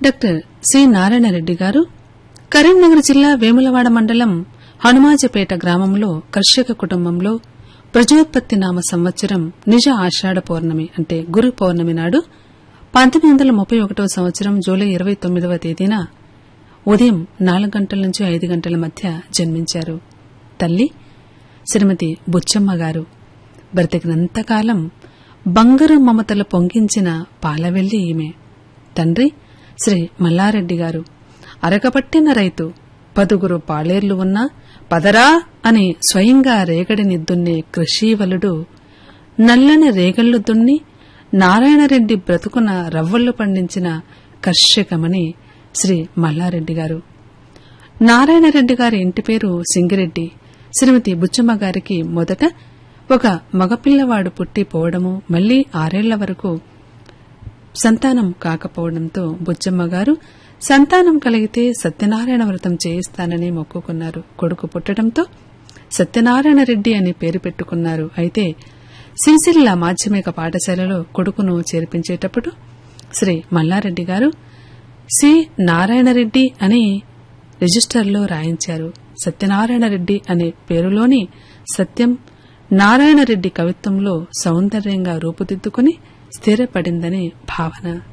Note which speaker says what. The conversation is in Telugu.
Speaker 1: డాక్టర్ సి నారాయణరెడ్డి గారు కరీంనగర్ జిల్లా వేములవాడ మండలం హనుమాజపేట గ్రామంలో కర్షక కుటుంబంలో ప్రజోత్పత్తి నామ సంవత్సరం నిజ ఆషాఢ పౌర్ణమి అంటే గురు పౌర్ణమి నాడు పంతొమ్మిది వందల ముప్పై ఒకటో సంవత్సరం జూలై ఇరవై తొమ్మిదవ తేదీన ఉదయం నాలుగు గంటల నుంచి ఐదు గంటల మధ్య జన్మించారు తల్లి శ్రీమతి బుచ్చమ్మ గారు బ్రతికినంతకాలం బంగారు మమతలు పొంగించిన పాలవెల్లి ఈమె తండ్రి శ్రీ మల్లారెడ్డి గారు అరగపట్టిన రైతు పదుగురు పాలేర్లు ఉన్నా పదరా అని స్వయంగా రేగడిని దున్నే కృషీవలుడు నల్లని రేగళ్లు దున్ని నారాయణరెడ్డి బ్రతుకున రవ్వళ్లు పండించిన కర్షకమని శ్రీ మల్లారెడ్డి గారు నారాయణరెడ్డి గారి ఇంటి పేరు సింగిరెడ్డి శ్రీమతి బుచ్చమ్మ గారికి మొదట ఒక మగపిల్లవాడు పుట్టి పోవడము మళ్లీ ఆరేళ్ల వరకు సంతానం కాకపోవడంతో బుచ్చమ్మ గారు సంతానం కలిగితే సత్యనారాయణ వ్రతం చేయిస్తానని మొక్కుకున్నారు కొడుకు పుట్టడంతో సత్యనారాయణ రెడ్డి అని పేరు పెట్టుకున్నారు అయితే సిరిసిల్ల మాధ్యమిక పాఠశాలలో కొడుకును చేర్పించేటప్పుడు శ్రీ మల్లారెడ్డి గారు సి నారాయణరెడ్డి అని రిజిస్టర్లో రాయించారు సత్యనారాయణ రెడ్డి అనే పేరులోని సత్యం నారాయణరెడ్డి కవిత్వంలో సౌందర్యంగా రూపుదిద్దుకుని స్థిరపడిందని భావన